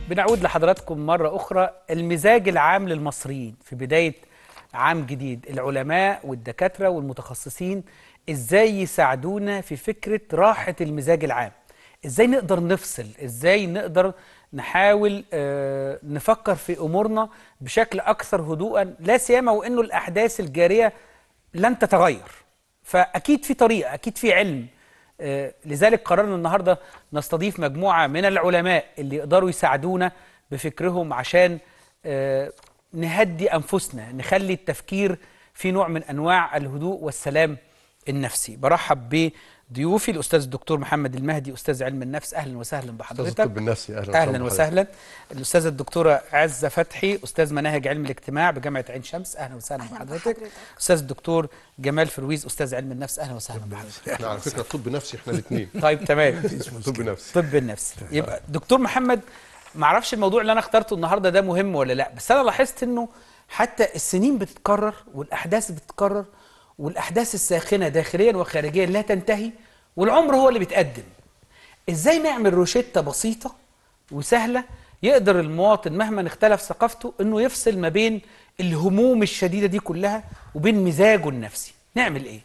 بنعود لحضراتكم مرة أخرى المزاج العام للمصريين في بداية عام جديد العلماء والدكاترة والمتخصصين إزاي يساعدونا في فكرة راحة المزاج العام إزاي نقدر نفصل إزاي نقدر نحاول آه، نفكر في أمورنا بشكل أكثر هدوءا لا سيما وأنه الأحداث الجارية لن تتغير فأكيد في طريقة أكيد في علم آه، لذلك قررنا النهارده نستضيف مجموعه من العلماء اللي يقدروا يساعدونا بفكرهم عشان آه، نهدي انفسنا نخلي التفكير في نوع من انواع الهدوء والسلام النفسي برحب بضيوفي الاستاذ الدكتور محمد المهدي استاذ علم النفس اهلا وسهلا استاذ بحضرتك الطب النفسي اهلا اهلا وسهلا الاستاذه الدكتوره عزه فتحي استاذ مناهج علم الاجتماع بجامعه عين شمس اهلا وسهلا أهلاً بحضرتك بحضرتك. استاذ الدكتور جمال فرويز استاذ علم النفس اهلا وسهلا بحضرتك احنا على فكره طب نفسي احنا الاثنين طيب تمام طب نفسي طب النفسي يبقى دكتور محمد ما اعرفش الموضوع اللي انا اخترته النهارده ده مهم ولا لا بس انا لاحظت انه حتى السنين بتتكرر والاحداث بتتكرر والاحداث الساخنه داخليا وخارجيا لا تنتهي والعمر هو اللي بيتقدم ازاي نعمل روشته بسيطه وسهله يقدر المواطن مهما اختلف ثقافته انه يفصل ما بين الهموم الشديده دي كلها وبين مزاجه النفسي نعمل ايه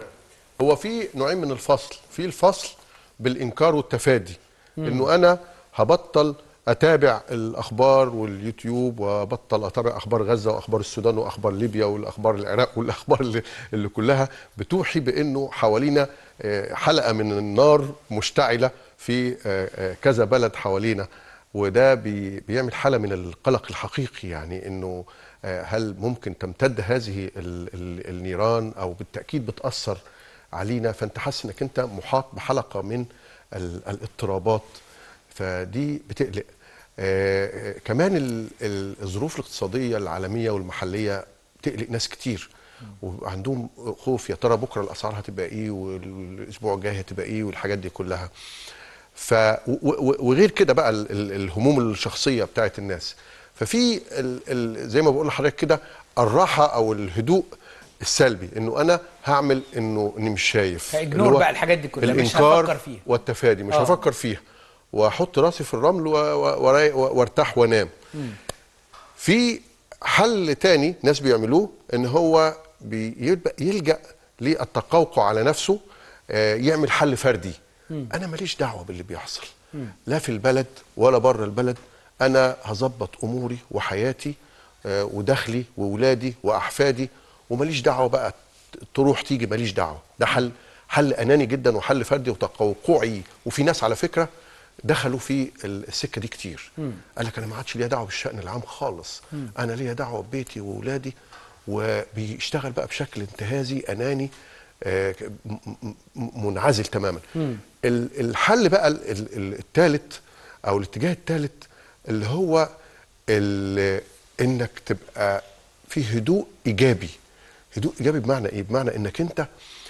هو في نوعين من الفصل في الفصل بالانكار والتفادي انه انا هبطل اتابع الاخبار واليوتيوب وبطل اتابع اخبار غزه واخبار السودان واخبار ليبيا والاخبار العراق والاخبار اللي, اللي كلها بتوحي بانه حوالينا آه، حلقه من النار مشتعله في آه، آه، كذا بلد حوالينا وده بي بيعمل حاله من القلق الحقيقي يعني انه آه، هل ممكن تمتد هذه ال ال النيران او بالتاكيد بتاثر علينا فانت حاسس انك انت محاط بحلقه من ال الاضطرابات فدي بتقلق آه، آه، كمان ال- ال- الظروف الاقتصاديه العالميه والمحليه بتقلق ناس كتير وعندهم خوف يا ترى بكره الاسعار هتبقى ايه والاسبوع الجاي هتبقى ايه والحاجات دي كلها ف و- و- وغير كده بقى ال- ال- الهموم الشخصيه بتاعت الناس ففي ال ال زي ما بقول لحضرتك كده الراحه او الهدوء السلبي انه انا هعمل انه اني مش شايف هإجنور اللي هو بقى الحاجات دي كلها، مش الإنكار هفكر فيها. والتفادي مش آه. هفكر فيها واحط راسي في الرمل و- و- وراي- وارتاح وانام في حل تاني ناس بيعملوه ان هو بيبقى يلجا للتقوقع على نفسه آه، يعمل حل فردي انا ماليش دعوه باللي بيحصل لا في البلد ولا بره البلد انا هظبط اموري وحياتي آه، ودخلي واولادي واحفادي وماليش دعوه بقى تروح تيجي ماليش دعوه ده حل حل اناني جدا وحل فردي وتقوقعي وفي ناس على فكره دخلوا في السكه دي كتير قال لك انا ما عادش ليا دعوه بالشان العام خالص انا ليا دعوه ببيتي واولادي وبيشتغل بقى بشكل انتهازي اناني آه، م- م- م- منعزل تماما ال- الحل بقى الثالث او الاتجاه الثالث اللي هو ال- انك تبقى في هدوء ايجابي هدوء ايجابي بمعنى ايه بمعنى انك انت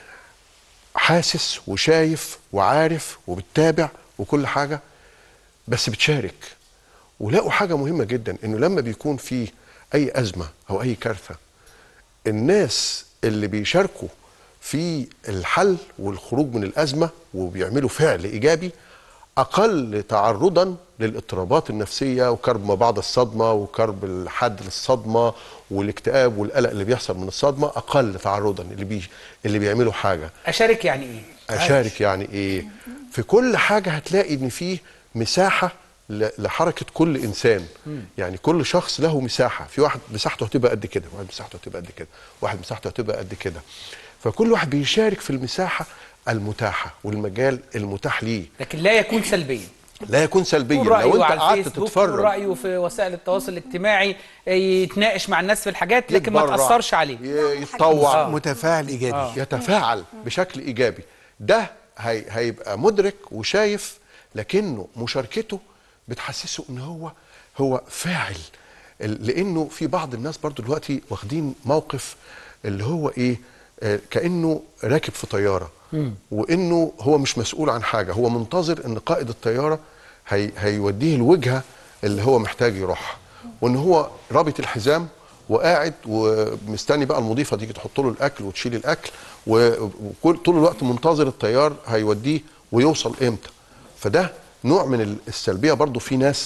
حاسس وشايف وعارف وبتتابع وكل حاجه بس بتشارك ولقوا حاجه مهمه جدا انه لما بيكون في اي ازمه او اي كارثه الناس اللي بيشاركوا في الحل والخروج من الازمه وبيعملوا فعل ايجابي اقل تعرضا للاضطرابات النفسيه وكرب ما بعد الصدمه وكرب الحد للصدمه والاكتئاب والقلق اللي بيحصل من الصدمه اقل تعرضا اللي بي اللي بيعملوا حاجه اشارك يعني ايه اشارك يعني ايه في كل حاجه هتلاقي ان فيه مساحه ل- لحركه كل انسان يعني كل شخص له مساحه في واحد مساحته هتبقى قد كده واحد مساحته هتبقى قد كده واحد مساحته هتبقى قد كده فكل واحد بيشارك في المساحه المتاحه والمجال المتاح ليه لكن لا يكون سلبيا لا يكون سلبيا يقول لو رأيه انت على قعدت الفيسبوك تتفرج يقول رأيه في وسائل التواصل الاجتماعي يتناقش مع الناس في الحاجات لكن ما يتبرع، تأثرش عليه ي- يتطوع آه. متفاعل ايجابي يتفاعل بشكل ايجابي ده هي هيبقى مدرك وشايف لكنه مشاركته بتحسسه ان هو هو فاعل ال- لانه في بعض الناس برضو دلوقتي واخدين موقف اللي هو ايه آه، كانه راكب في طياره وانه هو مش مسؤول عن حاجه هو منتظر ان قائد الطياره هي هيوديه الوجهه اللي هو محتاج يروحها وان هو رابط الحزام وقاعد ومستني بقى المضيفه تيجي تحط له الاكل وتشيل الاكل و- وكل طول الوقت منتظر الطيار هيوديه ويوصل امتى فده نوع من ال- السلبيه برضو في ناس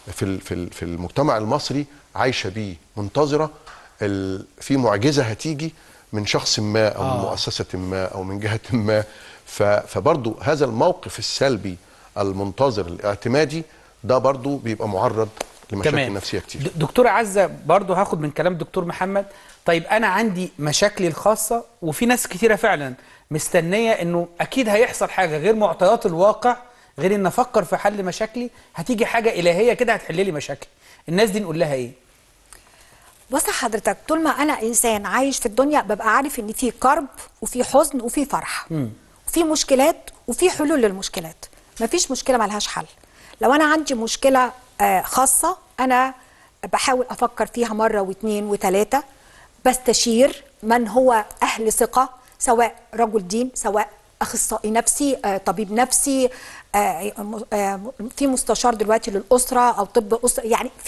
في ال- في ال- في المجتمع المصري عايشه بيه منتظره ال- في معجزه هتيجي من شخص ما او من مؤسسه ما او من جهه ما ف- فبرضو هذا الموقف السلبي المنتظر الاعتمادي ده برضو بيبقى معرض لمشاكل نفسيه كتير د- دكتورة عزة برضو هاخد من كلام دكتور محمد طيب أنا عندي مشاكلي الخاصة وفي ناس كتيرة فعلا مستنية إنه أكيد هيحصل حاجة غير معطيات الواقع غير إن أفكر في حل مشاكلي هتيجي حاجة إلهية كده هتحل لي مشاكلي الناس دي نقول لها إيه؟ بص حضرتك طول ما انا انسان عايش في الدنيا ببقى عارف ان في كرب وفي حزن وفي فرح وفي مشكلات وفي حلول للمشكلات مفيش مشكله ملهاش حل لو انا عندي مشكله آه، خاصه انا بحاول افكر فيها مره واثنين وثلاثه بستشير من هو اهل ثقه سواء رجل دين سواء اخصائي نفسي آه، طبيب نفسي آه، م- آه، في مستشار دلوقتي للاسره او طب اسره يعني في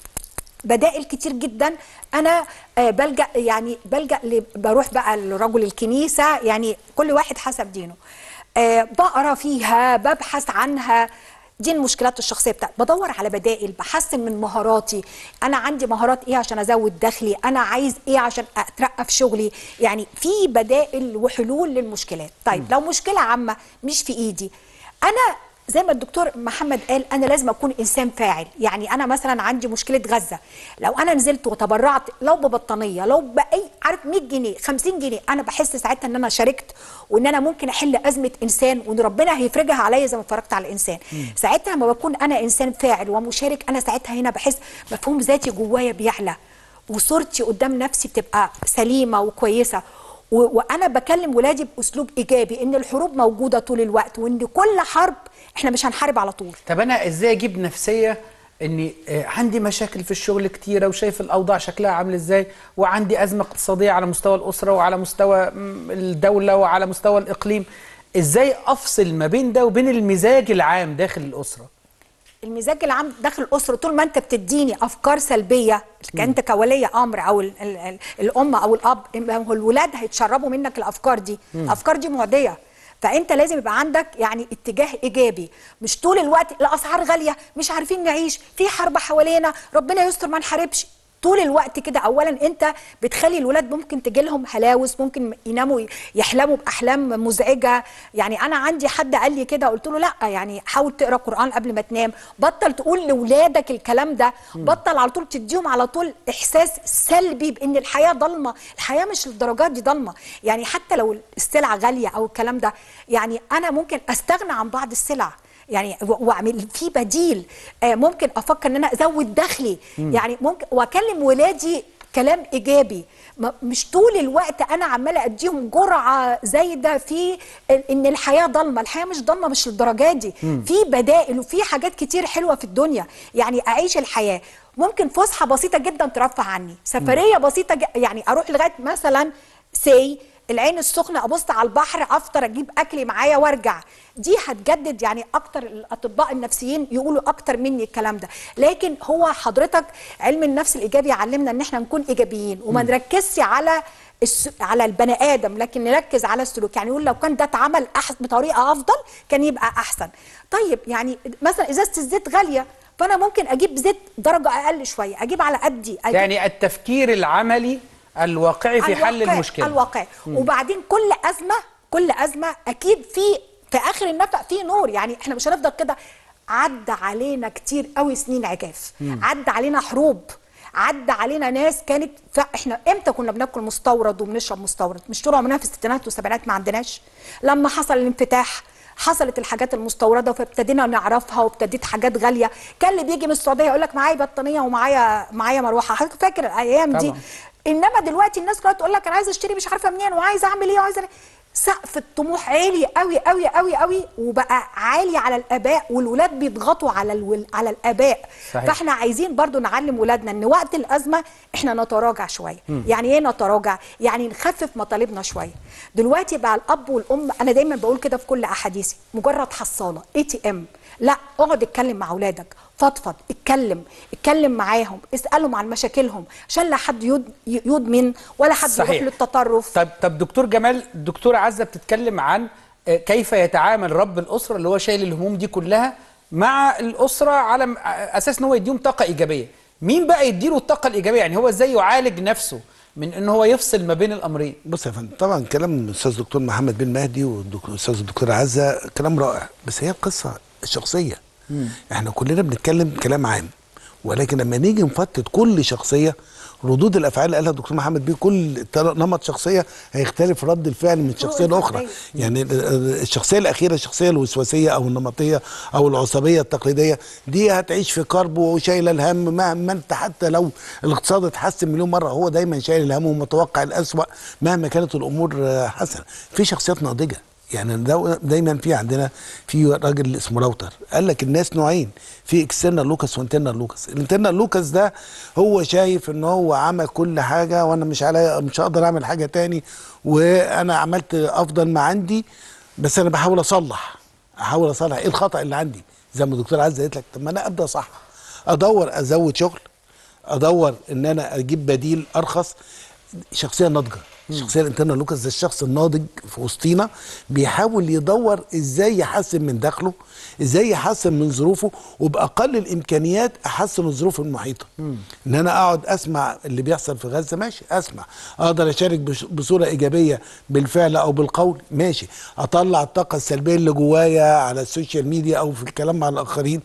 بدائل كتير جدا انا آه، بلجا يعني بلجا ل- بروح بقى لرجل الكنيسه يعني كل واحد حسب دينه آه، بقرا فيها ببحث عنها دي المشكلات الشخصيه بتاعتي بدور على بدائل بحسن من مهاراتي انا عندي مهارات ايه عشان ازود دخلي انا عايز ايه عشان اترقى في شغلي يعني في بدائل وحلول للمشكلات طيب لو مشكله عامه مش في ايدي انا زي ما الدكتور محمد قال انا لازم اكون انسان فاعل يعني انا مثلا عندي مشكله غزه لو انا نزلت وتبرعت لو ببطانيه لو باي عارف 100 جنيه 50 جنيه انا بحس ساعتها ان انا شاركت وان انا ممكن احل ازمه انسان وان ربنا هيفرجها عليا زي ما فرجت على الانسان ساعتها لما بكون انا انسان فاعل ومشارك انا ساعتها هنا بحس مفهوم ذاتي جوايا بيعلى وصورتي قدام نفسي بتبقى سليمه وكويسه و- وانا بكلم ولادي باسلوب ايجابي ان الحروب موجوده طول الوقت وان كل حرب احنا مش هنحارب على طول طب أنا إزاي أجيب نفسية إني آه، عندي مشاكل في الشغل كتيرة وشايف الأوضاع شكلها عامل إزاي وعندي أزمة اقتصادية على مستوى الأسرة وعلى مستوى مم، الدولة وعلى مستوى الإقليم إزاي أفصل ما بين ده وبين المزاج العام داخل الأسرة؟ المزاج العام داخل الاسره طول ما انت بتديني افكار سلبيه انت كولي امر او ال ال ال الام او الاب ما هو الولاد هيتشربوا منك الافكار دي الافكار دي معديه فانت لازم يبقى عندك يعني اتجاه ايجابي مش طول الوقت الاسعار غاليه مش عارفين نعيش في حرب حوالينا ربنا يستر ما نحاربش طول الوقت كده اولا انت بتخلي الولاد ممكن تجي لهم هلاوس ممكن يناموا يحلموا باحلام مزعجه يعني انا عندي حد قال لي كده قلت له لا يعني حاول تقرا قران قبل ما تنام بطل تقول لاولادك الكلام ده بطل على طول تديهم على طول احساس سلبي بان الحياه ضلمه الحياه مش للدرجات دي ضلمه يعني حتى لو السلعه غاليه او الكلام ده يعني انا ممكن استغنى عن بعض السلع يعني و- واعمل في بديل آه، ممكن افكر ان انا ازود دخلي يعني ممكن واكلم ولادي كلام ايجابي ما- مش طول الوقت انا عماله اديهم جرعه زايده في ال- ان الحياه ضلمه الحياه مش ضلمه مش للدرجات دي في بدائل وفي حاجات كتير حلوه في الدنيا يعني اعيش الحياه ممكن فسحه بسيطه جدا ترفه عني سفريه بسيطه ج- يعني اروح لغايه مثلا سي العين السخنه ابص على البحر افطر اجيب اكلي معايا وارجع دي هتجدد يعني اكتر الاطباء النفسيين يقولوا اكتر مني الكلام ده لكن هو حضرتك علم النفس الايجابي علمنا ان احنا نكون ايجابيين وما نركزش على الس... على البني ادم لكن نركز على السلوك يعني يقول لو كان ده اتعمل أحسن بطريقه افضل كان يبقى احسن طيب يعني مثلا ازازه الزيت غاليه فانا ممكن اجيب زيت درجه اقل شويه اجيب على قدي أجيب يعني التفكير العملي الواقعي في حل الواقع- المشكلة الواقع وبعدين كل ازمه كل ازمه اكيد في في اخر النفق في نور يعني احنا مش هنفضل كده عدى علينا كتير قوي سنين عجاف عدى علينا حروب عدى علينا ناس كانت احنا امتى كنا بناكل مستورد وبنشرب مستورد مش طول عمرنا في الستينات والسبعينات ما عندناش لما حصل الانفتاح حصلت الحاجات المستورده فابتدينا نعرفها وابتديت حاجات غاليه كان اللي بيجي من السعوديه يقول لك معايا بطانيه ومعايا معايا مروحه حضرتك فاكر الايام دي طبعاً. انما دلوقتي الناس كلها تقول لك انا عايزه اشتري مش عارفه منين وعايزه اعمل ايه وعايزه سقف الطموح عالي قوي قوي قوي قوي وبقى عالي على الاباء والولاد بيضغطوا على الول... على الاباء صحيح. فاحنا عايزين برضو نعلم ولادنا ان وقت الازمه احنا نتراجع شويه يعني ايه نتراجع يعني نخفف مطالبنا شويه دلوقتي بقى الاب والام انا دايما بقول كده في كل احاديثي مجرد حصاله اي تي ام لا اقعد اتكلم مع اولادك فضفض اتكلم اتكلم معاهم اسالهم عن مشاكلهم عشان لا حد يد... يدمن ولا حد يروح صحيح. للتطرف طب طب دكتور جمال الدكتوره عزه بتتكلم عن آه، كيف يتعامل رب الاسره اللي هو شايل الهموم دي كلها مع الاسره على م- اساس ان هو يديهم طاقه ايجابيه مين بقى يديله الطاقه الايجابيه يعني هو ازاي يعالج نفسه من ان هو يفصل ما بين الامرين بص يا فندم طبعا كلام الاستاذ دكتور محمد بن مهدي والاستاذ الدكتور عزه كلام رائع بس هي القصه الشخصيه احنا كلنا بنتكلم كلام عام ولكن لما نيجي نفتت كل شخصيه ردود الافعال اللي قالها الدكتور محمد بيه كل تر- نمط شخصيه هيختلف رد الفعل من شخصيه لاخرى الفردية. يعني ال- ال- الشخصيه الاخيره الشخصيه الوسواسيه او النمطيه او العصبيه التقليديه دي هتعيش في كرب وشايله الهم مهما انت حتى لو الاقتصاد اتحسن مليون مره هو دايما شايل الهم ومتوقع الاسوأ مهما كانت الامور آه، حسنه في شخصيات ناضجه يعني دا- دايما في عندنا في راجل اسمه راوتر قال لك الناس نوعين في اكسترنال لوكاس وانترنال لوكاس الانترنال لوكاس ده هو شايف ان هو عمل كل حاجه وانا مش عليا مش هقدر اعمل حاجه تاني وانا عملت افضل ما عندي بس انا بحاول اصلح احاول اصلح ايه الخطا اللي عندي زي ما الدكتور عزه قالت لك طب ما انا ابدا صح ادور ازود شغل ادور ان انا اجيب بديل ارخص شخصيه ناضجه الشخصيه الانترنال لوكاس ده الشخص الناضج في وسطينا بيحاول يدور ازاي يحسن من دخله ازاي يحسن من ظروفه وباقل الامكانيات احسن الظروف المحيطه ان انا اقعد اسمع اللي بيحصل في غزه ماشي اسمع اقدر اشارك بش- بصوره ايجابيه بالفعل او بالقول ماشي اطلع الطاقه السلبيه اللي جوايا على السوشيال ميديا او في الكلام مع الاخرين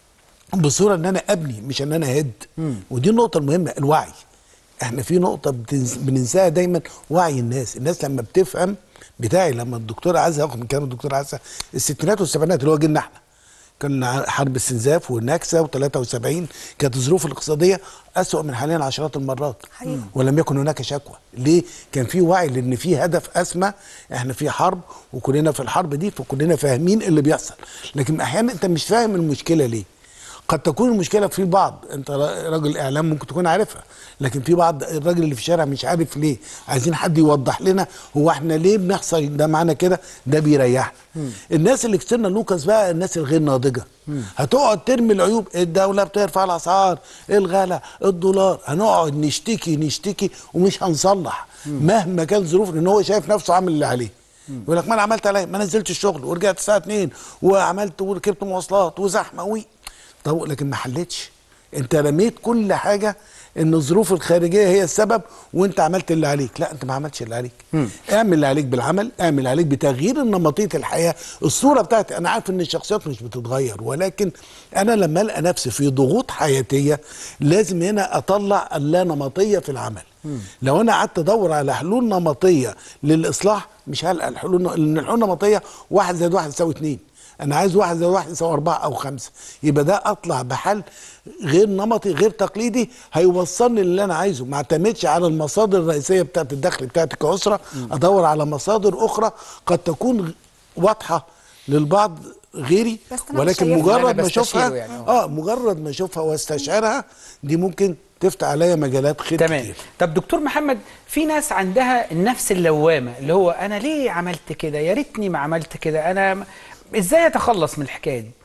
بصوره ان انا ابني مش ان انا هد ودي النقطه المهمه الوعي احنا في نقطه بتنس- بننساها دايما وعي الناس الناس لما بتفهم بتاعي لما الدكتور عزه هاخد من كلام الدكتور عزه الستينات والسبعينات اللي هو جيلنا احنا كان حرب السنزاف والنكسه و73 كانت الظروف الاقتصاديه اسوأ من حاليا عشرات المرات حقيقي. ولم يكن هناك شكوى ليه كان في وعي لان في هدف اسمى احنا في حرب وكلنا في الحرب دي فكلنا فاهمين اللي بيحصل لكن احيانا انت مش فاهم المشكله ليه قد تكون المشكله في البعض انت را- راجل اعلام ممكن تكون عارفها لكن في بعض الراجل اللي في الشارع مش عارف ليه عايزين حد يوضح لنا هو احنا ليه بنحصل ده معانا كده ده بيريحنا الناس اللي كسرنا لوكاس بقى الناس الغير ناضجه هتقعد ترمي العيوب الدوله بترفع الاسعار الغلا الدولار هنقعد نشتكي نشتكي ومش هنصلح مهما كان ظروف ان هو شايف نفسه عامل اللي عليه يقول لك ما انا عملت عليا ما نزلت الشغل ورجعت الساعه 2 وعملت وركبت مواصلات وزحمه وي طب لكن ما حلتش انت رميت كل حاجه ان الظروف الخارجيه هي السبب وانت عملت اللي عليك لا انت ما عملتش اللي عليك اعمل اللي عليك بالعمل اعمل اللي عليك بتغيير النمطيه الحياه الصوره بتاعتي انا عارف ان الشخصيات مش بتتغير ولكن انا لما القى نفسي في ضغوط حياتيه لازم هنا اطلع اللا نمطيه في العمل لو انا قعدت ادور على حلول نمطيه للاصلاح مش هلقى الحلول لان الحلول النمطيه واحد زائد واحد يساوي اتنين انا عايز واحد زائد واحد يساوي اربعه او خمسه يبقى ده اطلع بحل غير نمطي غير تقليدي هيوصلني للي انا عايزه ما اعتمدش على المصادر الرئيسيه بتاعت الدخل بتاعتي كاسره ادور على مصادر اخرى قد تكون واضحه للبعض غيري بس أنا مش ولكن شايفها. مجرد أنا ما بستشيره اشوفها يعني، آه. اه مجرد ما اشوفها واستشعرها دي ممكن تفتح عليا مجالات خير تمام كتير طب دكتور محمد في ناس عندها النفس اللوامه اللي هو انا ليه عملت كده يا ريتني ما عملت كده انا م- ازاي اتخلص من الحكايه دي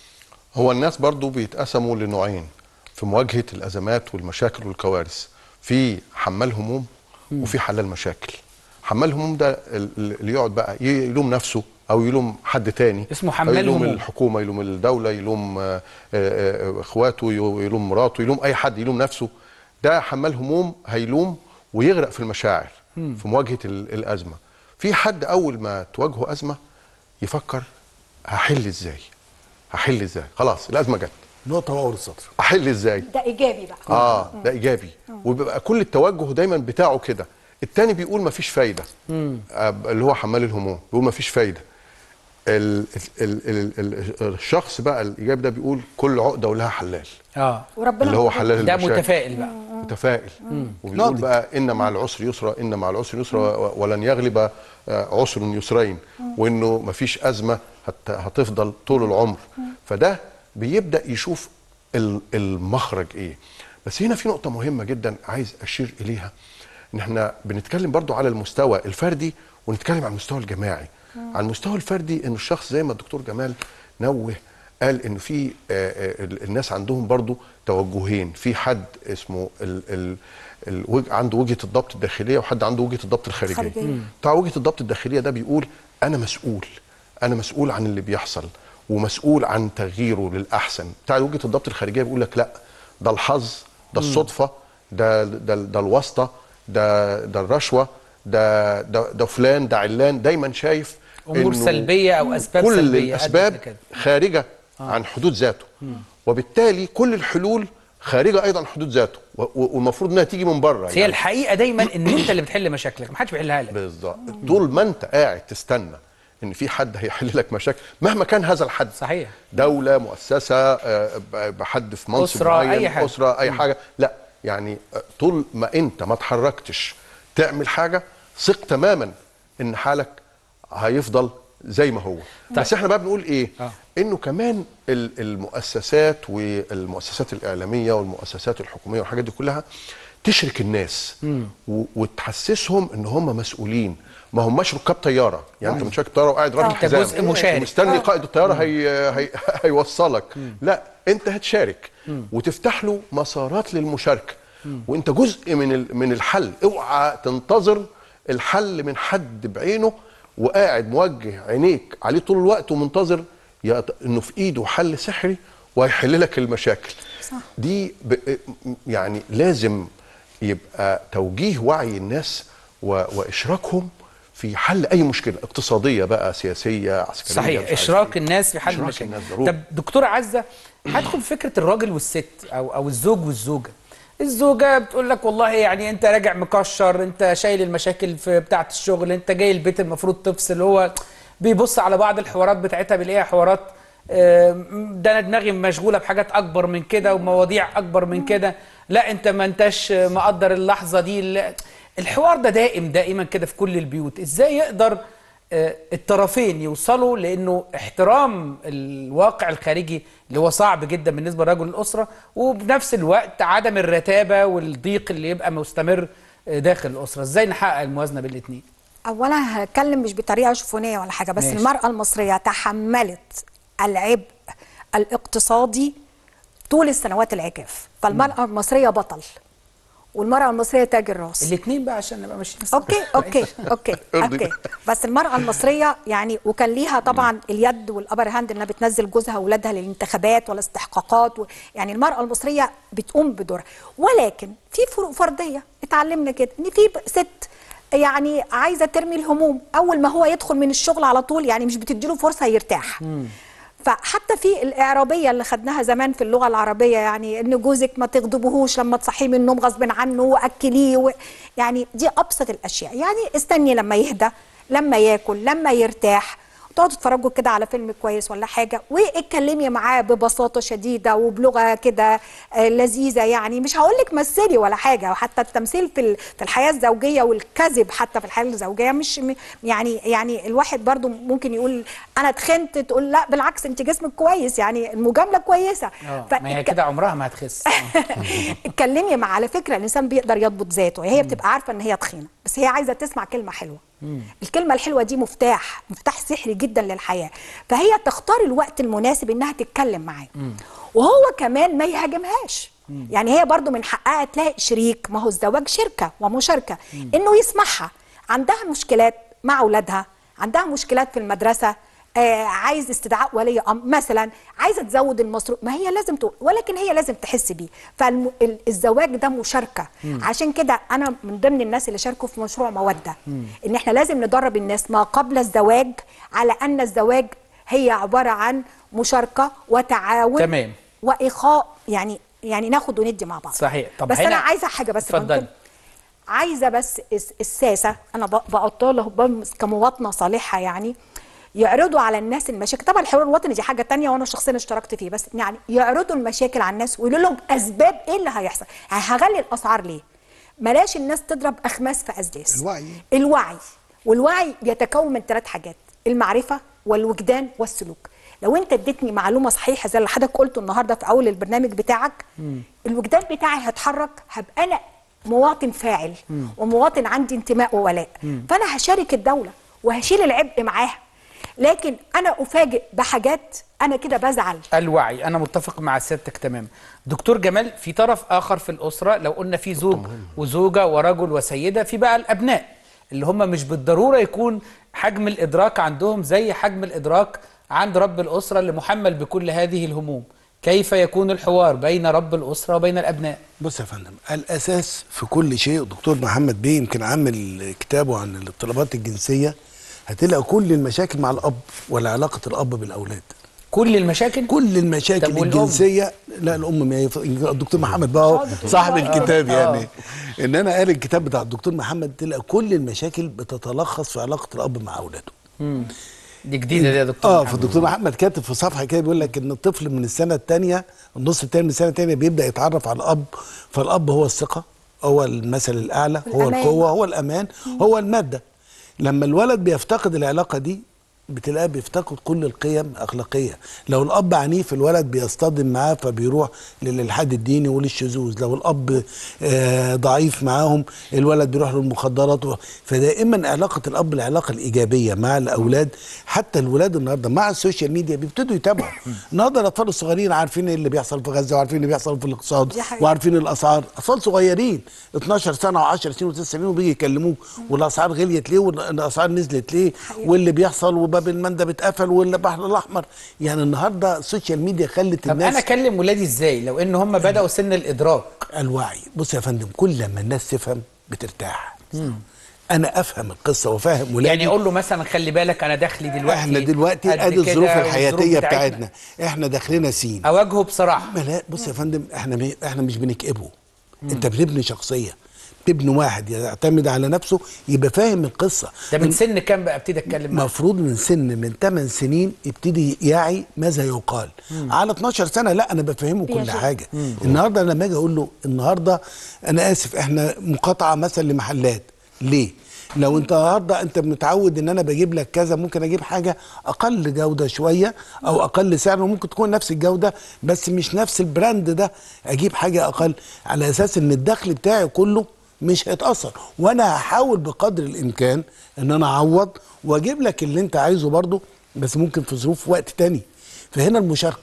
هو الناس برضو بيتقسموا لنوعين في مواجهة الأزمات والمشاكل والكوارث في حمال هموم وفي حلال مشاكل حمال هموم ده ال- ال- اللي يقعد بقى ي- يلوم نفسه أو يلوم حد تاني اسمه أو حمال يلوم هموم. الحكومة يلوم الدولة يلوم آه، آه، آه، إخواته ي- يلوم مراته يلوم أي حد يلوم نفسه ده حمال هموم هيلوم ويغرق في المشاعر في مواجهة ال- الأزمة في حد أول ما تواجهه أزمة يفكر هحل إزاي هحل إزاي خلاص الأزمة جت نقطه واول السطر احل ازاي ده ايجابي بقى اه ده ايجابي وبيبقى كل التوجه دايما بتاعه كده التاني بيقول مفيش فايده آه اللي هو حمال الهموم بيقول مفيش فايده ال ال ال ال الشخص بقى الايجابي ده بيقول كل عقده ولها حلال اه وربنا اللي هو موجود. حلال ده المشاكل متفائل بقى متفائل وبيقول ناضج. بقى ان مع العسر يسرا ان مع العسر يسرا و- ولن يغلب آه، عسر يسرين وانه مفيش ازمه هت- هتفضل طول العمر فده بيبدا يشوف ال- المخرج ايه بس هنا في نقطه مهمه جدا عايز اشير اليها ان احنا بنتكلم برضو على المستوى الفردي ونتكلم على المستوى الجماعي على المستوى الفردي ان الشخص زي ما الدكتور جمال نوه قال ان في آه، آه، ال- الناس عندهم برضو توجهين في حد اسمه ال ال الوج- عنده وجهه الضبط الداخليه وحد عنده وجهه الضبط الخارجيه الخارجية. بتاع وجهه الضبط الداخليه ده بيقول انا مسؤول انا مسؤول عن اللي بيحصل ومسؤول عن تغييره للاحسن بتاع وجهه الضبط الخارجيه بيقول لك لا ده الحظ ده الصدفه ده ده, ده الواسطه ده ده الرشوه ده ده ده فلان ده علان دايما شايف امور إنه سلبيه او اسباب كل سلبيه أدت الاسباب لكده. خارجه عن حدود ذاته وبالتالي كل الحلول خارجه ايضا عن حدود ذاته و- و- والمفروض انها تيجي من بره هي الحقيقه دايما ان انت اللي بتحل مشاكلك محدش بيحلها لك بالظبط طول ما انت قاعد تستنى ان في حد هيحل لك مشاكل مهما كان هذا الحد صحيح. دوله مؤسسه آه، ب- بحد في منصب أسرة، معين أي حاجة. اسره اي حاجه لا يعني آه، طول ما انت ما اتحركتش تعمل حاجه ثق تماما ان حالك هيفضل زي ما هو بس احنا بقى بنقول ايه آه. انه كمان ال- المؤسسات والمؤسسات الاعلاميه والمؤسسات الحكوميه والحاجات دي كلها تشرك الناس و- وتحسسهم ان هم مسؤولين ما هماش ركاب طياره يعني انت مش راكب طياره وقاعد رابط أنت حزام جزء مشارك. مستني قائد الطياره هي هي هيوصلك لا انت هتشارك وتفتح له مسارات للمشاركه وانت جزء من ال- من الحل اوعى تنتظر الحل من حد بعينه وقاعد موجه عينيك عليه طول الوقت ومنتظر يط- انه في ايده حل سحري وهيحل لك المشاكل صح. دي ب... يعني لازم يبقى توجيه وعي الناس و... واشراكهم في حل اي مشكله اقتصاديه بقى سياسيه عسكريه مش صحيح عارف اشراك إيه. الناس في حل إشراك المشاكل الناس ضروري. طب دكتوره عزه هدخل فكره الراجل والست او او الزوج والزوجه الزوجه بتقول لك والله يعني انت راجع مكشر انت شايل المشاكل في بتاعه الشغل انت جاي البيت المفروض تفصل هو بيبص على بعض الحوارات بتاعتها بيلاقيها حوارات آم، ده انا دماغي مشغوله بحاجات اكبر من كده ومواضيع اكبر من كده لا انت ما انتش مقدر اللحظه دي لا. الحوار ده دائم دائما كده في كل البيوت ازاي يقدر آه، الطرفين يوصلوا لانه احترام الواقع الخارجي اللي هو صعب جدا بالنسبه لرجل الاسره وبنفس الوقت عدم الرتابه والضيق اللي يبقى مستمر آه، داخل الاسره ازاي نحقق الموازنه بين الاثنين اولا هتكلم مش بطريقه شفونيه ولا حاجه بس ماشي. المراه المصريه تحملت العبء الاقتصادي طول السنوات العجاف فالمراه المصريه بطل والمراه المصريه تاج الراس الاثنين بقى عشان نبقى ماشيين صح. اوكي اوكي اوكي ارضي. اوكي بس المراه المصريه يعني وكان ليها طبعا اليد والابر هاند انها بتنزل جوزها واولادها للانتخابات والاستحقاقات و... يعني المراه المصريه بتقوم بدورها ولكن في فروق فرديه اتعلمنا كده ان في ب- ست يعني عايزه ترمي الهموم اول ما هو يدخل من الشغل على طول يعني مش بتديله فرصه يرتاح فحتى في الاعرابيه اللي خدناها زمان في اللغه العربيه يعني ان جوزك ما تغضبهوش لما تصحيه من النوم غصب عنه واكليه و... يعني دي ابسط الاشياء يعني استني لما يهدى لما ياكل لما يرتاح تقعدوا تتفرجوا كده على فيلم كويس ولا حاجه واتكلمي معاه ببساطه شديده وبلغه كده آه، لذيذه يعني مش هقول لك مثلي ولا حاجه وحتى التمثيل في ال- في الحياه الزوجيه والكذب حتى في الحياه الزوجيه مش م- يعني يعني الواحد برضو ممكن يقول انا اتخنت تقول لا بالعكس انت جسمك كويس يعني المجامله كويسه اه فالك- ما هي كده عمرها ما هتخس آه. اتكلمي مع على فكره الانسان بيقدر يضبط ذاته هي بتبقى عارفه ان هي تخينه بس هي عايزه تسمع كلمه حلوه الكلمه الحلوه دي مفتاح مفتاح سحري جدا للحياه فهي تختار الوقت المناسب انها تتكلم معاه وهو كمان ما يهاجمهاش يعني هي برضو من حقها تلاقي شريك ما هو الزواج شركه ومشاركه انه يسمعها عندها مشكلات مع اولادها عندها مشكلات في المدرسه آه عايز استدعاء ولي امر مثلا عايزه تزود المصروف ما هي لازم تقول ولكن هي لازم تحس بيه فالزواج ده مشاركه عشان كده انا من ضمن الناس اللي شاركوا في مشروع موده ان احنا لازم ندرب الناس ما قبل الزواج على ان الزواج هي عباره عن مشاركه وتعاون تمام. واخاء يعني يعني ناخد وندي مع بعض صحيح. طب بس هنا- انا عايزه حاجه بس اتفضلي. ممكن عايزه بس الس- الساسه انا ب- بقول لهم كمواطنه صالحه يعني يعرضوا على الناس المشاكل طبعا الحوار الوطني دي حاجه تانية وانا شخصيا اشتركت فيه بس يعني يعرضوا المشاكل على الناس ويقولوا لهم اسباب ايه اللي هيحصل يعني هغلي الاسعار ليه بلاش الناس تضرب اخماس في اسداس الوعي. الوعي والوعي بيتكون من ثلاث حاجات المعرفه والوجدان والسلوك لو انت اديتني معلومه صحيحه زي اللي حضرتك قلته النهارده في اول البرنامج بتاعك الوجدان بتاعي هيتحرك هبقى انا مواطن فاعل ومواطن عندي انتماء وولاء فانا هشارك الدوله وهشيل العبء معاها لكن انا افاجئ بحاجات انا كده بزعل الوعي انا متفق مع سيادتك تمام دكتور جمال في طرف اخر في الاسره لو قلنا في زوج وزوجه ورجل وسيده في بقى الابناء اللي هم مش بالضروره يكون حجم الادراك عندهم زي حجم الادراك عند رب الاسره اللي محمل بكل هذه الهموم كيف يكون الحوار بين رب الاسره وبين الابناء بص يا فندم الاساس في كل شيء دكتور محمد بيه يمكن عامل كتابه عن الاضطرابات الجنسيه هتلاقي كل المشاكل مع الاب ولا علاقه الاب بالاولاد كل المشاكل كل المشاكل طب والأم؟ الجنسيه لا الام ما يف... الدكتور محمد بقى هو صاحب الكتاب يعني ان انا قاري الكتاب بتاع الدكتور محمد تلاقي كل المشاكل بتتلخص في علاقه الاب مع اولاده دي جديده دي يا دكتور اه محمد. فالدكتور محمد كاتب في صفحه كده بيقول لك ان الطفل من السنه الثانيه النص الثاني من السنه الثانيه بيبدا يتعرف على الاب فالاب هو الثقه هو المثل الاعلى هو الأمان. القوه هو الامان هو الماده لما الولد بيفتقد العلاقه دي بتلاقيه بيفتقد كل القيم الاخلاقيه لو الاب عنيف الولد بيصطدم معاه فبيروح للالحاد الديني وللشذوذ لو الاب آه ضعيف معاهم الولد بيروح للمخدرات و- فدائما علاقه الاب العلاقه الايجابيه مع الاولاد حتى الولاد النهارده مع السوشيال ميديا بيبتدوا يتابعوا النهارده الاطفال الصغيرين عارفين ايه اللي بيحصل في غزه وعارفين اللي بيحصل في الاقتصاد دي حقيقة. وعارفين الاسعار اطفال صغيرين 12 سنه و10 سنين و9 سنين وبيجي يكلموه والاسعار غليت ليه والاسعار نزلت ليه واللي بيحصل وباب المندب اتقفل والبحر الاحمر يعني النهارده السوشيال ميديا خلت طب الناس انا اكلم ولادي ازاي لو ان هم بداوا سن الادراك الوعي بص يا فندم كل ما الناس تفهم بترتاح انا افهم القصه وافهم ولادي يعني اقول له مثلا خلي بالك انا داخلي دلوقتي احنا دلوقتي قد ادي كده الظروف والظروف الحياتيه بتاعتنا احنا داخلنا سين اواجهه بصراحه ما لا بص يا فندم احنا م- احنا مش بنكئبه انت بنبني شخصيه تبني واحد يعتمد على نفسه يبقى فاهم القصه ده من سن كام بقى ابتدي اتكلم معاه المفروض من سن من 8 سنين يبتدي يعي ماذا يقال على 12 سنه لا انا بفهمه كل بيجي. حاجه النهارده لما اجي اقول له النهارده انا اسف احنا مقاطعه مثلا لمحلات ليه لو انت النهارده انت متعود ان انا بجيب لك كذا ممكن اجيب حاجه اقل جوده شويه او اقل سعر وممكن تكون نفس الجوده بس مش نفس البراند ده اجيب حاجه اقل على اساس ان الدخل بتاعي كله مش هيتاثر وانا هحاول بقدر الامكان ان انا اعوض واجيب لك اللي انت عايزه برضه بس ممكن في ظروف وقت تاني فهنا المشاركه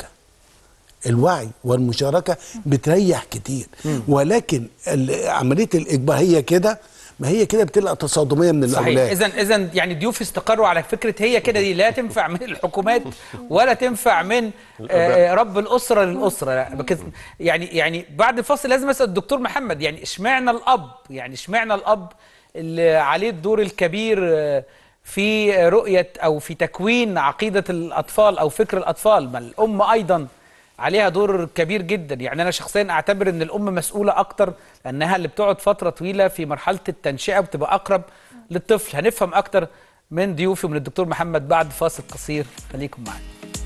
الوعي والمشاركه بتريح كتير ولكن ال- عمليه الاجبار هي كده ما هي كده بتبقى تصادميه من صحيح الاولاد اذا اذا يعني ضيوف استقروا على فكره هي كده دي لا تنفع من الحكومات ولا تنفع من آه رب الاسره للاسره لا بكز يعني يعني بعد الفصل لازم اسال الدكتور محمد يعني اشمعنى الاب يعني اشمعنى الاب اللي عليه الدور الكبير آه، في رؤيه او في تكوين عقيده الاطفال او فكر الاطفال ما الام ايضا عليها دور كبير جدا يعني انا شخصيا اعتبر ان الام مسؤوله اكتر لانها اللي بتقعد فتره طويله في مرحله التنشئه وبتبقى اقرب للطفل هنفهم اكتر من ضيوفي ومن الدكتور محمد بعد فاصل قصير خليكم معانا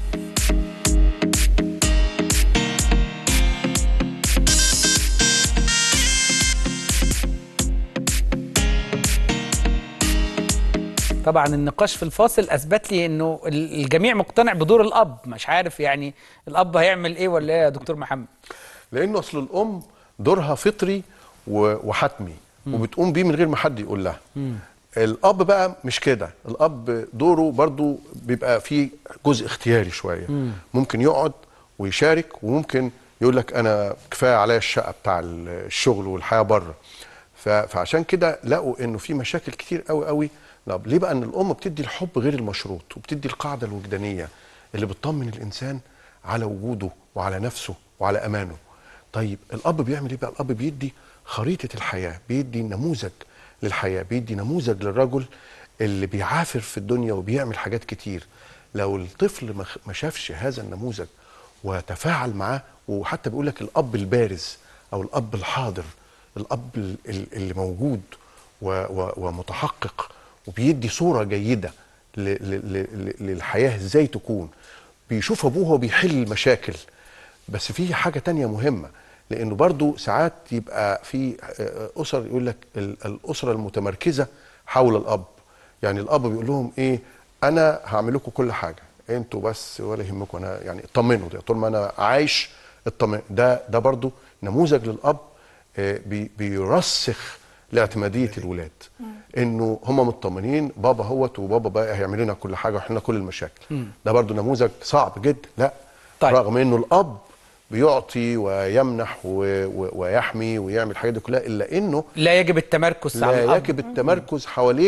طبعا النقاش في الفاصل اثبت لي انه ال- الجميع مقتنع بدور الاب مش عارف يعني الاب هيعمل ايه ولا ايه يا دكتور محمد لانه اصل الام دورها فطري و- وحتمي وبتقوم بيه من غير ما حد يقول لها الاب بقى مش كده الاب دوره برضو بيبقى فيه جزء اختياري شويه ممكن يقعد ويشارك وممكن يقول لك انا كفايه عليا الشقه بتاع الشغل والحياه بره ف- فعشان كده لقوا انه في مشاكل كتير قوي قوي طب ليه بقى ان الام بتدي الحب غير المشروط وبتدي القاعده الوجدانيه اللي بتطمن الانسان على وجوده وعلى نفسه وعلى امانه طيب الاب بيعمل ايه بقى الاب بيدي خريطه الحياه بيدي نموذج للحياه بيدي نموذج للرجل اللي بيعافر في الدنيا وبيعمل حاجات كتير لو الطفل ما خ- ما شافش هذا النموذج وتفاعل معاه وحتى بيقول لك الاب البارز او الاب الحاضر الاب ال- ال- اللي موجود و- و- ومتحقق وبيدي صوره جيده ل- ل- ل- للحياه ازاي تكون بيشوف ابوه وهو بيحل المشاكل بس في حاجه تانية مهمه لانه برضو ساعات يبقى في آه، اسر يقول لك ال- الاسره المتمركزه حول الاب يعني الاب بيقول لهم ايه انا هعمل لكم كل حاجه انتوا بس ولا يهمكم انا يعني اطمنوا ده طول ما انا عايش اطمن ده ده برضو نموذج للاب آه، بي- بيرسخ لاعتماديه الولاد انه هم مطمنين بابا هوت وبابا بقى هيعمل لنا كل حاجه ويحل لنا كل المشاكل ده برضو نموذج صعب جدا لا طيب. رغم انه الاب بيعطي ويمنح و... و... ويحمي ويعمل الحاجات دي كلها الا انه لا يجب التمركز على لا الاب يجب التمركز حواليه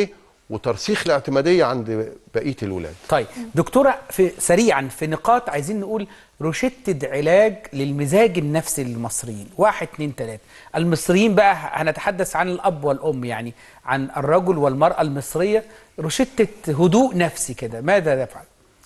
وترسيخ الاعتماديه عند بقيه الولاد طيب دكتورة في سريعا في نقاط عايزين نقول روشتة علاج للمزاج النفسي للمصريين واحد اتنين تلاتة المصريين بقى هنتحدث عن الأب والأم يعني عن الرجل والمرأة المصرية روشتة هدوء نفسي كده ماذا يفعل؟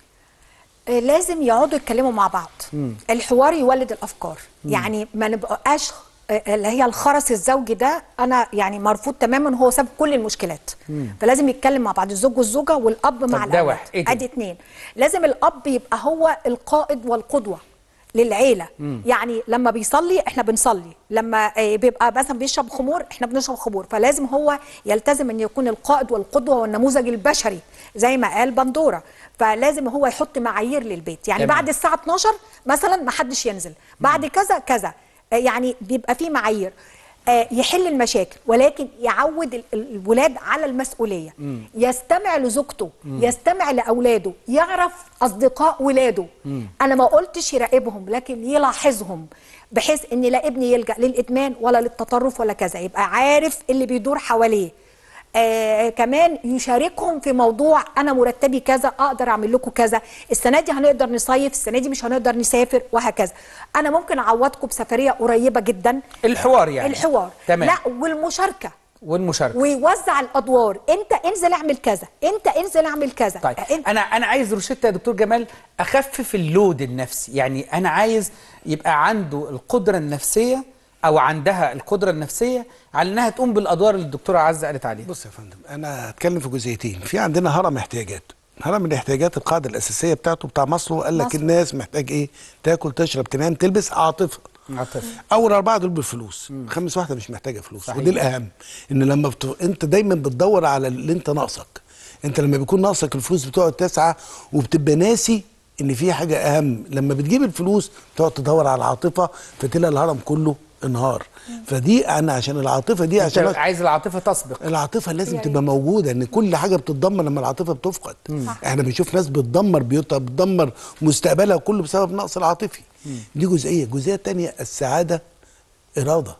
آه، لازم يقعدوا يتكلموا مع بعض الحوار يولد الافكار يعني ما نبقاش آه، اللي هي الخرس الزوجي ده انا يعني مرفوض تماما هو سبب كل المشكلات فلازم يتكلم مع بعض الزوج والزوجه والاب مع ده الاولاد واحد. إيه تاني؟ ادي اتنين لازم الاب يبقى هو القائد والقدوه للعيله يعني لما بيصلي احنا بنصلي لما آه، بيبقى مثلا بيشرب خمور احنا بنشرب خمور فلازم هو يلتزم ان يكون القائد والقدوه والنموذج البشري زي ما قال بندوره فلازم هو يحط معايير للبيت يعني تمام. بعد الساعه 12 مثلا ما حدش ينزل بعد كذا كذا آه، يعني بيبقى في معايير آه، يحل المشاكل ولكن يعود ال- ال- الولاد على المسؤوليه يستمع لزوجته يستمع لاولاده يعرف اصدقاء ولاده انا ما قلتش يراقبهم لكن يلاحظهم بحيث ان لا ابني يلجا للادمان ولا للتطرف ولا كذا يبقى عارف اللي بيدور حواليه آه كمان يشاركهم في موضوع انا مرتبي كذا اقدر اعمل لكم كذا السنه دي هنقدر نصيف السنه دي مش هنقدر نسافر وهكذا انا ممكن اعوضكم بسفريه قريبه جدا الحوار يعني الحوار تمام لا والمشاركه والمشاركة ويوزع الادوار انت انزل اعمل كذا انت انزل اعمل كذا طيب انت انا انا عايز روشته يا دكتور جمال اخفف اللود النفسي يعني انا عايز يبقى عنده القدره النفسيه او عندها القدره النفسيه على انها تقوم بالادوار اللي الدكتوره عزه قالت عليها بص يا فندم انا هتكلم في جزئيتين في عندنا هرم احتياجات هرم الاحتياجات القاعده الاساسيه بتاعته بتاع مصر قال لك مصر. الناس محتاج ايه تاكل تشرب تنام تلبس عاطفه عاطفة. اول اربعه دول بالفلوس خامس واحده مش محتاجه فلوس صحيح. ودي الاهم ان لما بت... انت دايما بتدور على اللي انت ناقصك انت لما بيكون ناقصك الفلوس بتقعد تسعى وبتبقى ناسي ان في حاجه اهم لما بتجيب الفلوس تقعد تدور على العاطفه فتلاقي الهرم كله انهار فدي انا عشان العاطفه دي انت عشان عايز العاطفه تسبق العاطفه لازم يا تبقى موجوده ان كل حاجه بتتدمر لما العاطفه بتفقد احنا بنشوف ناس بتدمر بيوتها بتدمر مستقبلها كله بسبب نقص العاطفي دي جزئيه الجزئيه الثانيه السعاده اراده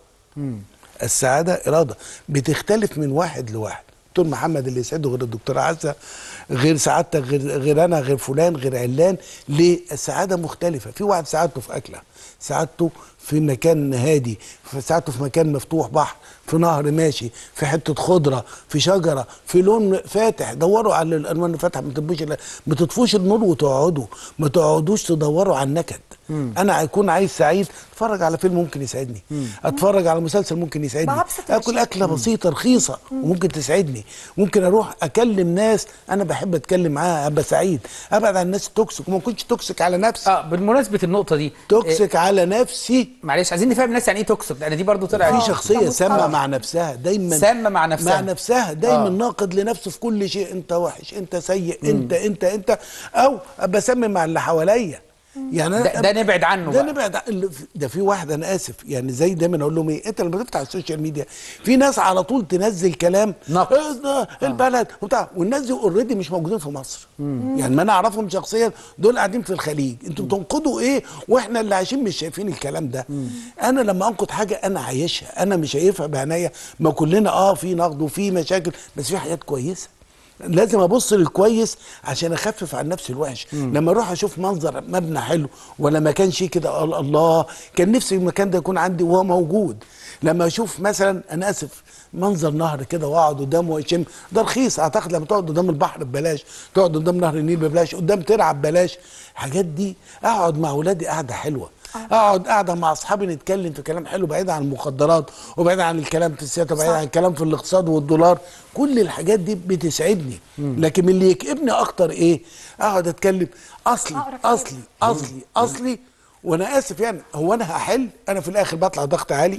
السعاده اراده بتختلف من واحد لواحد دكتور محمد اللي يسعده غير الدكتوره عزه غير سعادتك غير غير انا غير فلان غير علان ليه السعاده مختلفه في واحد سعادته في اكله سعادته في مكان هادي في سعادته في مكان مفتوح بحر في نهر ماشي في حته خضره في شجره في لون فاتح دوروا على الالوان الفاتحه ما تبوش ما تطفوش النور وتقعدوا ما تقعدوش تدوروا على النكد انا هيكون عايز سعيد اتفرج على فيلم ممكن يسعدني اتفرج على مسلسل ممكن يسعدني بأبسط اكل الأشياء. اكله بسيطه رخيصه وممكن تسعدني ممكن اروح اكلم ناس انا بحب اتكلم معاها ابقى سعيد ابعد عن الناس التوكسيك وما كنتش توكسيك على نفسي اه بالمناسبه النقطه دي توكسيك على نفسي معلش عايزين نفهم الناس يعني ايه توكسيك لان دي برضو طلعت في شخصيه ده سامه مصطلح. مع نفسها دايما سامة مع نفسها. مع نفسها دايما آه. آه. ناقد لنفسه في كل شيء انت وحش انت سيء انت انت انت او ابقى سامم مع اللي حواليا يعني ده- ده نبعد عنه ده بقى. نبعد عن- اللي في- ده في واحد انا اسف يعني زي دايما اقول لهم ايه انت لما تفتح السوشيال ميديا في ناس على طول تنزل كلام نقد. إيه ده البلد وبتاع والناس دي اوريدي مش موجودين في مصر يعني ما انا اعرفهم شخصيا دول قاعدين في الخليج انتوا بتنقدوا ايه واحنا اللي عايشين مش شايفين الكلام ده انا لما انقد حاجه انا عايشها انا مش شايفها بعينيا ما كلنا اه في نقد وفي مشاكل بس في حاجات كويسه لازم ابص للكويس عشان اخفف عن نفسي الوحش لما اروح اشوف منظر مبنى حلو ولا مكان شيء كده أقول الله كان نفسي المكان ده يكون عندي وهو موجود لما اشوف مثلا انا اسف منظر نهر كده واقعد قدامه واشم ده رخيص اعتقد لما تقعد قدام البحر ببلاش تقعد قدام نهر النيل ببلاش قدام ترعى ببلاش الحاجات دي اقعد مع اولادي قعده حلوه اقعد قاعده مع اصحابي نتكلم في كلام حلو بعيد عن المخدرات وبعيد عن الكلام في السياسه وبعيد عن الكلام في الاقتصاد والدولار كل الحاجات دي بتسعدني لكن من اللي يكئبني اكتر ايه اقعد اتكلم اصلي أقرأ كتاب. اصلي اصلي اصلي وانا اسف يعني هو انا هحل انا في الاخر بطلع ضغط عالي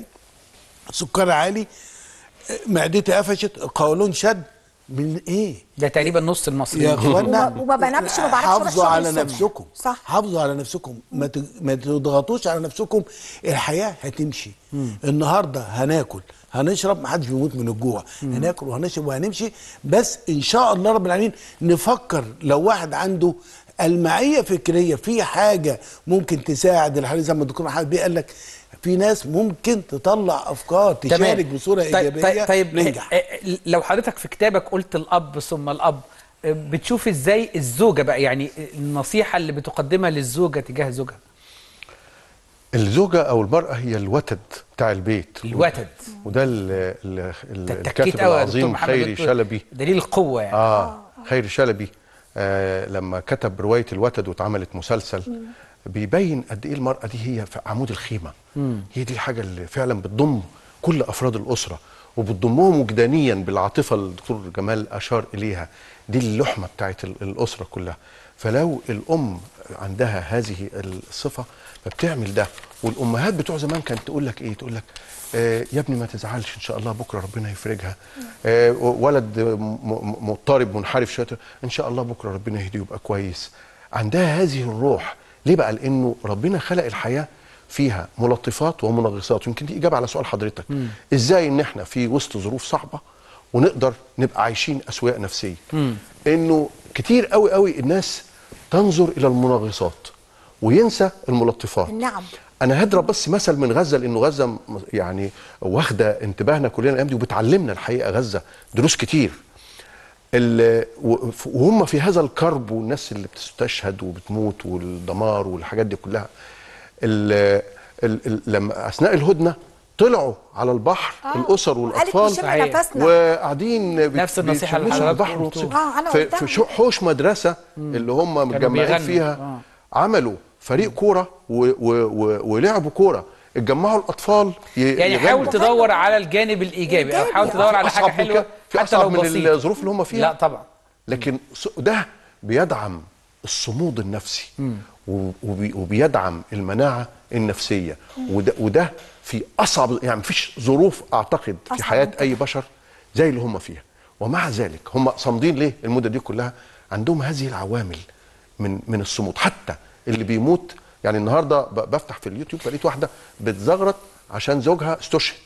سكر عالي معدتي قفشت القولون شد من ايه ده تقريبا نص يا المصريين اخوانا وما- وما بنامش، ما بعرفش أروح حافظوا شغل على الصبح. نفسكم صح. حافظوا على نفسكم ما ت- ما تضغطوش على نفسكم الحياه هتمشي النهارده هناكل هنشرب ما حدش بيموت من الجوع هناكل وهنشرب وهنمشي بس ان شاء الله رب العالمين نفكر لو واحد عنده المعيه فكريه في حاجه ممكن تساعد الحالي زي ما الدكتور محمد بيه قال لك في ناس ممكن تطلع افكار تشارك بصوره ايجابيه طيب, طيب ننجح آه، آه، لو حضرتك في كتابك قلت الاب ثم الاب آه، بتشوف ازاي الزوجه بقى يعني النصيحه اللي بتقدمها للزوجه تجاه زوجها الزوجه او المراه هي الوتد بتاع البيت الوتد وده ال ال ال تكيت الكاتب قوي يا دكتور العظيم محمد خيري دكتور. شلبي دليل القوه يعني اه خيري شلبي آه لما كتب روايه الوتد واتعملت مسلسل بيبين قد ايه المراه دي هي في عمود الخيمه هي دي الحاجه اللي فعلا بتضم كل افراد الاسره وبتضمهم وجدانيا بالعاطفه اللي الدكتور جمال اشار اليها دي اللحمه بتاعت ال- الاسره كلها فلو الام عندها هذه الصفه فبتعمل ده والامهات بتوع زمان كانت تقول لك ايه تقول لك آه يا ابني ما تزعلش ان شاء الله بكره ربنا يفرجها آه ولد م- م- مضطرب منحرف شويه ان شاء الله بكره ربنا يهديه يبقى كويس عندها هذه الروح ليه بقى لانه ربنا خلق الحياه فيها ملطفات ومنغصات يمكن دي اجابه على سؤال حضرتك ازاي ان احنا في وسط ظروف صعبه ونقدر نبقى عايشين اسواق نفسيه انه كتير قوي قوي الناس تنظر الى المنغصات وينسى الملطفات نعم. انا هضرب بس مثل من غزه لانه غزه م- يعني واخده انتباهنا كلنا الايام دي وبتعلمنا الحقيقه غزه دروس كتير ال- و- ف- وهم في هذا الكرب والناس اللي بتستشهد وبتموت والدمار والحاجات دي كلها ال ال ال لما اثناء الهدنه طلعوا على البحر آه. الاسر وقالت والاطفال نشم صحيح. نفسنا وقاعدين بت- نفس النصيحة اللي بيتشمسوا حضرتك البحر قلتوها. وبيبصوا. آه، أنا في, قلتها. في شو- حوش مدرسه اللي هم متجمعين بيغنوا. فيها آه. عملوا فريق كوره و و و ولعبوا كوره اتجمعوا الاطفال ي- يعني يغنوا. حاول تدور على الجانب الايجابي او إيجابي. حاول تدور على أصعب حاجه من حلوه كده؟ في حتى لو اصعب من بسيطه الظروف اللي هم فيها لا طبعا لكن ص- ده بيدعم الصمود النفسي و- وبي- وبيدعم المناعه النفسيه وده, وده في اصعب يعني مفيش ظروف اعتقد في أصعب حياه من كده. اي بشر زي اللي هم فيها ومع ذلك هم صامدين ليه المده دي كلها عندهم هذه العوامل من من الصمود حتى اللي بيموت يعني النهارده ب- بفتح في اليوتيوب فلقيت واحده بتزغرط عشان زوجها استشهد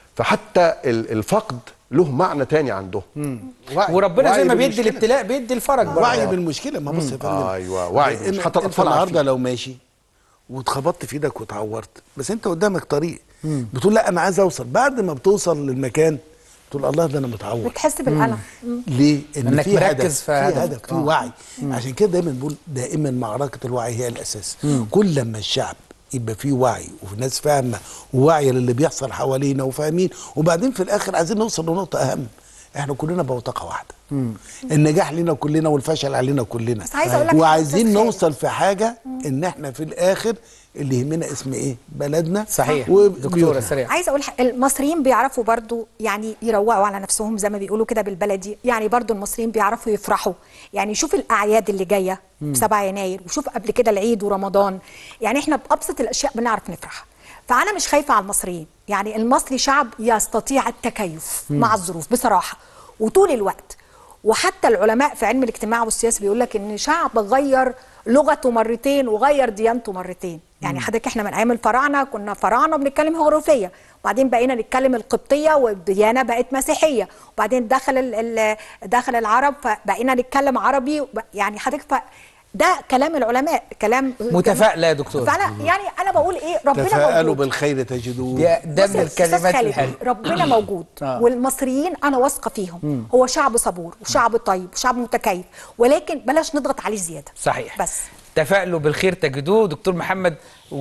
فحتى ال- الفقد له معنى تاني عندهم وعي- وربنا زي وعي ما بيدي بالمشكلة. الابتلاء بيدي الفرج برضه وعي بالمشكله ما بص يا فندم أيوة، وعي إن- بالمشكلة. حتى انت الأطفال النهارده عارفين. لو ماشي واتخبطت في ايدك واتعورت بس انت قدامك طريق بتقول لا انا عايز اوصل بعد ما بتوصل للمكان تقول الله ده انا متعور بتحس بالالم ليه؟ ان إنك في مركز هدف في في هدف. هدف في آه. وعي عشان كده دايما بنقول دائما معركه الوعي هي الاساس كل لما الشعب يبقى فيه وعي وفي ناس فاهمه وواعيه للي بيحصل حوالينا وفاهمين وبعدين في الاخر عايزين نوصل لنقطه اهم احنا كلنا بوتقه واحده النجاح لينا كلنا والفشل علينا كلنا بس عايزة أقول لك حاجة وعايزين أستاذ خالد. نوصل في حاجه ان احنا في الاخر اللي يهمنا اسم ايه بلدنا صحيح وبيوتنا. دكتوره سريع عايزه اقول ح- المصريين بيعرفوا برضو يعني يروقوا على نفسهم زي ما بيقولوا كده بالبلدي يعني برضو المصريين بيعرفوا يفرحوا يعني شوف الاعياد اللي جايه 7 يناير وشوف قبل كده العيد ورمضان يعني احنا بابسط الاشياء بنعرف نفرح فانا مش خايفه على المصريين يعني المصري شعب يستطيع التكيف مع الظروف بصراحه وطول الوقت وحتى العلماء في علم الاجتماع والسياسه بيقول لك ان شعب غير لغته مرتين وغير ديانته مرتين يعني حضرتك احنا من ايام الفراعنه كنا فراعنه بنتكلم هيروغليفيه وبعدين بقينا نتكلم القبطيه والديانه بقت مسيحيه وبعدين دخل ال- ال- دخل العرب فبقينا نتكلم عربي وب- يعني حضرتك ف ده كلام العلماء كلام متفائله يا دكتور فانا يعني انا بقول ايه ربنا تفاءلوا موجود بالخير تجدوه ده, ده بص من يا أستاذ الكلمات خالد، الحلوه ربنا موجود آه. والمصريين انا واثقه فيهم هو شعب صبور وشعب طيب وشعب متكيف ولكن بلاش نضغط عليه زياده صحيح بس تفائلوا بالخير تجدوه دكتور محمد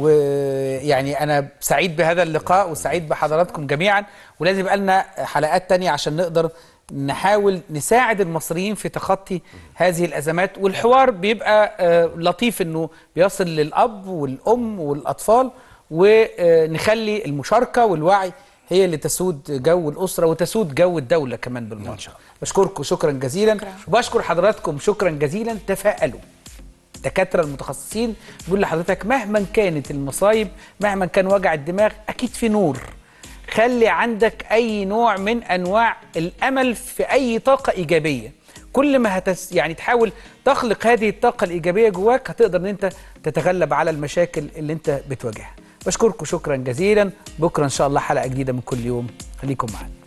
ويعني انا سعيد بهذا اللقاء وسعيد بحضراتكم جميعا ولازم يبقى لنا حلقات تانية عشان نقدر نحاول نساعد المصريين في تخطي هذه الازمات والحوار بيبقى آه، لطيف انه بيصل للاب والام والاطفال ونخلي المشاركه والوعي هي اللي تسود جو الاسره وتسود جو الدوله كمان بالمره بشكركم شكرا جزيلا وبشكر حضراتكم شكرا جزيلا تفائلوا الدكاتره المتخصصين بيقول لحضرتك مهما كانت المصايب مهما كان وجع الدماغ اكيد في نور خلي عندك اي نوع من انواع الامل في اي طاقه ايجابيه كل ما هتس يعني تحاول تخلق هذه الطاقه الايجابيه جواك هتقدر ان انت تتغلب على المشاكل اللي انت بتواجهها بشكركم شكرا جزيلا بكره ان شاء الله حلقه جديده من كل يوم خليكم معنا